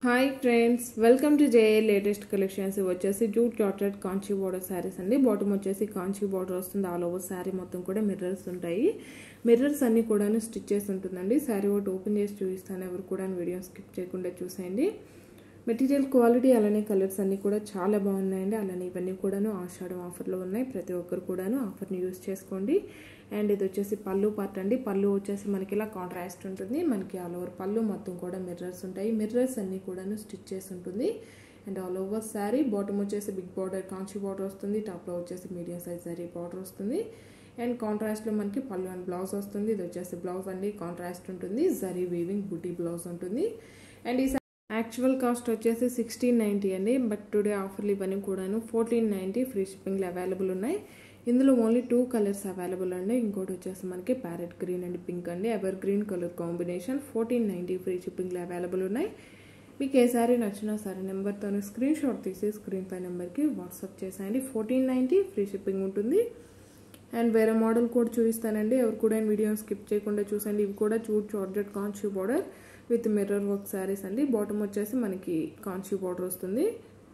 hi friends welcome to JA latest collections ఇవి వచ్చేసి jute చార్టెడ్ కాంచీ బోర్డర్ శారీస్ అండి బాటమ్ వచ్చేసి కాంచీ బోర్డర్ వస్తుంది ఆల్ ఓవర్ శారీ మొత్తం కూడా మిర్రర్స్ ఉంటాయి మిర్రర్స్ అన్ని కూడా స్టిచ్ చేసి ఉంటుందండి శారీ ఒకటి ఓపెన్ చేసి చూపిస్తాను ఎవరు కూడా వీడియో స్కిప్ చేయకుండా చూసేయండి మెటీరియల్ క్వాలిటీ అలానే కలర్స్ అన్నీ కూడా చాలా బాగున్నాయండి అలానే ఇవన్నీ కూడాను ఆషాఢం ఆఫర్లో ఉన్నాయి ప్రతి ఒక్కరు కూడాను ఆఫర్ని యూస్ చేసుకోండి అండ్ ఇది వచ్చేసి పళ్ళు పార్ట్ అండి పళ్ళు వచ్చేసి మనకి ఇలా కాంట్రాస్ట్ ఉంటుంది మనకి ఆల్ ఓవర్ పళ్ళు మొత్తం కూడా మిర్రర్స్ ఉంటాయి మిర్రర్స్ అన్నీ కూడాను స్టిచ్ చేసి ఉంటుంది and all over saree bottom వచ్చేసి బిగ్ బార్డర్ కాంచి బార్డర్ వస్తుంది టాప్లో వచ్చేసి మీడియం సైజ్ శారీ బార్డర్ వస్తుంది అండ్ కాంట్రాస్ట్లో మనకి పళ్ళు అండ్ బ్లౌజ్ వస్తుంది ఇది వచ్చేసి బ్లౌజ్ అండి కాంట్రాస్ట్ ఉంటుంది జరీ వీవింగ్ బుటీ బ్లౌజ్ ఉంటుంది అండ్ ఈ యాక్చువల్ కాస్ట్ వచ్చేసి సిక్స్టీన్ నైంటీ అండి బట్ టుడే ఆఫర్లు ఇవన్నీ కూడాను ఫోర్టీన్ నైంటీ ఫ్రీ షిప్పింగ్లో అవైలబుల్ ఉన్నాయి ఇందులో ఓన్లీ టూ కలర్స్ అవైలబుల్ అండి ఇంకోటి వచ్చేసి మనకి ప్యారెట్ గ్రీన్ అండ్ పింక్ అండి ever green colour combination fourteen ninety free షిప్పింగ్లో అవైలబుల్ ఉన్నాయి మీకు ఏ సారీ నచ్చినా సరే నెంబర్తో స్క్రీన్ షాట్ తీసి స్క్రీన్ పై నెంబర్కి వాట్సాప్ చేసేయండి ఫోర్టీన్ నైంటీ ఫ్రీ షిప్పింగ్ ఉంటుంది అండ్ వేరే మోడల్ కూడా చూపిస్తానండి ఎవరు కూడా వీడియో స్కిప్ చేయకుండా చూసండి ఇవి కూడా చూడ్ చార్జెట్ కాన్షూ border with mirror work sarees అండి బాటమ్ వచ్చేసి మనకి కాన్షూ బార్డర్ వస్తుంది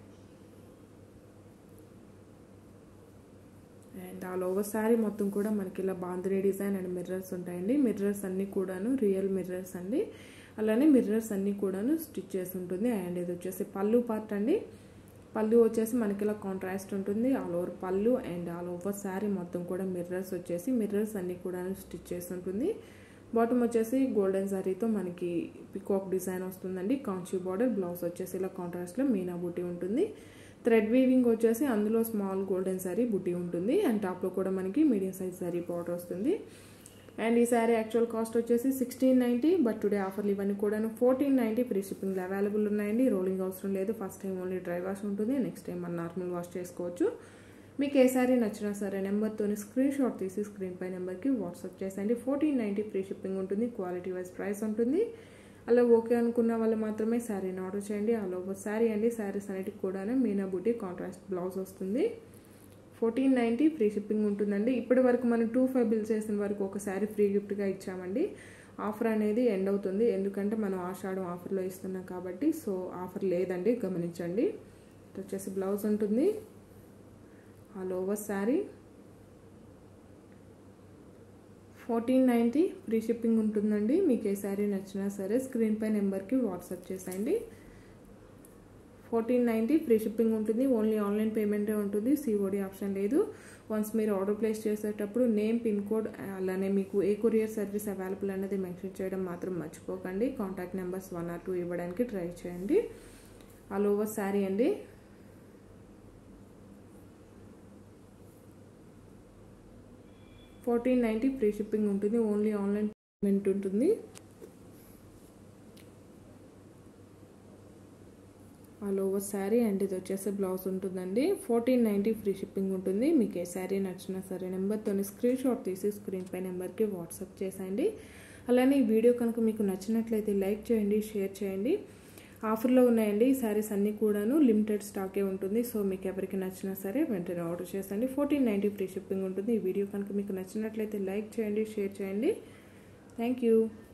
అండ్ ఆల్ ఓవర్ శారీ మొత్తం కూడా మనకి ఇలా బాంధనీ డిజైన్ అండ్ మిర్రర్స్ ఉంటాయండి మిర్రర్స్ అన్నీ కూడాను రియల్ మిర్రర్స్ అండి అలానే మిర్రర్స్ అన్నీ కూడాను స్టిచ్ చేసి ఉంటుంది అండ్ ఇది వచ్చేసి పళ్ళు పార్ట్ అండి పళ్ళు వచ్చేసి మనకి ఇలా కాంట్రాస్ట్ ఉంటుంది ఆల్ ఓవర్ పళ్ళు అండ్ ఆల్ ఓవర్ శారీ మొత్తం కూడా మిర్రర్స్ వచ్చేసి మిర్రర్స్ అన్నీ కూడా స్టిచ్ చేసి ఉంటుంది బాటమ్ వచ్చేసి గోల్డెన్ శారీతో మనకి పికాక్ డిజైన్ వస్తుందండి కాంచీ బార్డర్ బ్లౌజ్ వచ్చేసి ఇలా కాంట్రాస్ట్లో మీనా బుట్టి ఉంటుంది థ్రెడ్ వీవింగ్ వచ్చేసి అందులో స్మాల్ గోల్డెన్ శారీ బుట్టి ఉంటుంది అండ్ టాప్లో కూడా మనకి మీడియం సైజ్ శారీ బార్డర్ వస్తుంది అండ్ ఈ శారీ యాక్చువల్ కాస్ట్ వచ్చేసి సిక్స్టీన్ నైంటీ బట్ టుడే ఆఫర్లు ఇవన్నీ కూడా ఫోర్టీన్ నైంటీ ఫ్రీ షిప్పింగ్లో అవైలబుల్ ఉన్నాయండి రోలింగ్ అవసరం లేదు first time only dry wash ఉంటుంది నెక్స్ట్ టైం మన నార్మల్ వాష్ చేసుకోవచ్చు మీకు ఏ సారీ నచ్చినా సరే నెంబర్తో స్క్రీన్ షాట్ తీసి స్క్రీన్ పై నెంబర్కి వాట్సాప్ చేసేయండి ఫోర్టీన్ నైంటీ ఫ్రీ షిప్పింగ్ ఉంటుంది క్వాలిటీ వైజ్ ప్రైస్ ఉంటుంది అలా ఓకే అనుకున్న వాళ్ళు మాత్రమే శారీని ఆర్డర్ చేయండి ఆల్ ఓవర్ శారీ అండి శారీస్ అన్నిటికి కూడా మీనా బూటీ కాంట్రాస్ట్ బ్లౌజ్ వస్తుంది ఫోర్టీన్ నైంటీ ఫ్రీ షిప్పింగ్ ఉంటుందండి ఇప్పటి వరకు మనం టూ ఫైవ్ బిల్ చేసిన వరకు ఒక శారీ ఫ్రీ గిఫ్ట్గా ఇచ్చామండి ఆఫర్ అనేది ఎండ్ అవుతుంది ఎందుకంటే మనం ఆషాఢం ఆఫర్లో ఇస్తున్నాం కాబట్టి సో ఆఫర్ లేదండి గమనించండి వచ్చేసి బ్లౌజ్ ఉంటుంది all over saree fourteen ninety free shipping ఉంటుందండి మీకు ఏ శారీ నచ్చినా సరే స్క్రీన్ పై నెంబర్కి వాట్సాప్ చేసేయండి ఫోర్టీన్ నైంటీ ఫ్రీ షిప్పింగ్ ఉంటుంది ఓన్లీ ఆన్లైన్ పేమెంటే ఉంటుంది సిఓడి ఆప్షన్ లేదు వన్స్ మీరు ఆర్డర్ ప్లేస్ చేసేటప్పుడు నేమ్ పిన్ కోడ్ అలానే మీకు ఏ కొరియర్ సర్వీస్ అవైలబుల్ అనేది మెన్షన్ చేయడం మాత్రం మర్చిపోకండి contact numbers one or two ఇవ్వడానికి ట్రై చేయండి ఆల్ ఓవర్ శారీ అండి ఫోర్టీన్ నైంటీ ఫ్రీ షిప్పింగ్ ఉంటుంది ఓన్లీ ఆన్లైన్ పేమెంట్ ఉంటుంది ఆల్ ఓవర్ శారీ అండ్ ఇది వచ్చేసి బ్లౌజ్ ఉంటుందండి ఫోర్టీన్ నైంటీ ఫ్రీ షిప్పింగ్ ఉంటుంది మీకు ఏ శారీ నచ్చినా సరే నెంబర్తో స్క్రీన్ షాట్ తీసి స్క్రీన్ పై నెంబర్కి వాట్సాప్ చేసేయండి అలానే ఈ వీడియో కనుక మీకు నచ్చినట్లయితే లైక్ చేయండి షేర్ చేయండి ఆఫర్లో ఉన్నాయండి ఈ శారీస్ అన్నీ కూడాను లిమిటెడ్ స్టాకే ఉంటుంది సో మీకు ఎవరికి నచ్చినా సరే వెంటనే ఆర్డర్ చేసండి ఫోర్టీన్ నైంటీ ఫ్రీ షిప్పింగ్ ఉంటుంది ఈ వీడియో కనుక మీకు నచ్చినట్లయితే లైక్ చేయండి షేర్ చేయండి థ్యాంక్ యూ